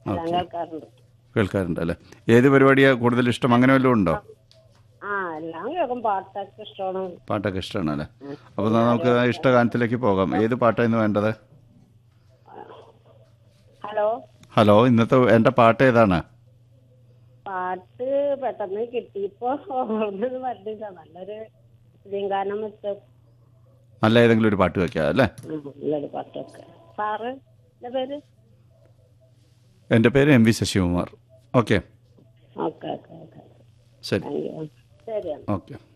എല്ലാം കേൾക്കാറുണ്ട് കേൾക്കാറുണ്ട് അല്ലേ ഏത് പരിപാടിയാണ് കൂടുതൽ ഇഷ്ടം അങ്ങനെ വല്ലതും ഉണ്ടോ ആ എല്ലാം കേൾക്കും പാട്ടൊക്കെ ഇഷ്ടമാണ് പാട്ടൊക്കെ ഇഷ്ടമാണ് അല്ലേ അപ്പോൾ നമുക്ക് ആ ഇഷ്ട ഗാനത്തിലേക്ക് പോകാം ഏത് പാട്ടായിരുന്നു വേണ്ടത് ഹലോ ഹലോ ഇന്നത്തെ എൻ്റെ പാട്ട് ഏതാണ് പാട്ട് പെട്ടെന്ന് കിട്ടിയപ്പോ ഓർമ്മ വരുന്നില്ല നല്ലൊരു ഗാനം വെച്ച നല്ല ഏതെങ്കിലും ഒരു പാട്ട് വെക്കാം അല്ലേ നല്ലൊരു പാട്ടൊക്കെ സാറ് എന്റെ പേര് എൻ്റെ പേര് M V Sasikumar okay okay okay okay ശരി താങ്ക് യു ശരിയാണ് ഓക്കെ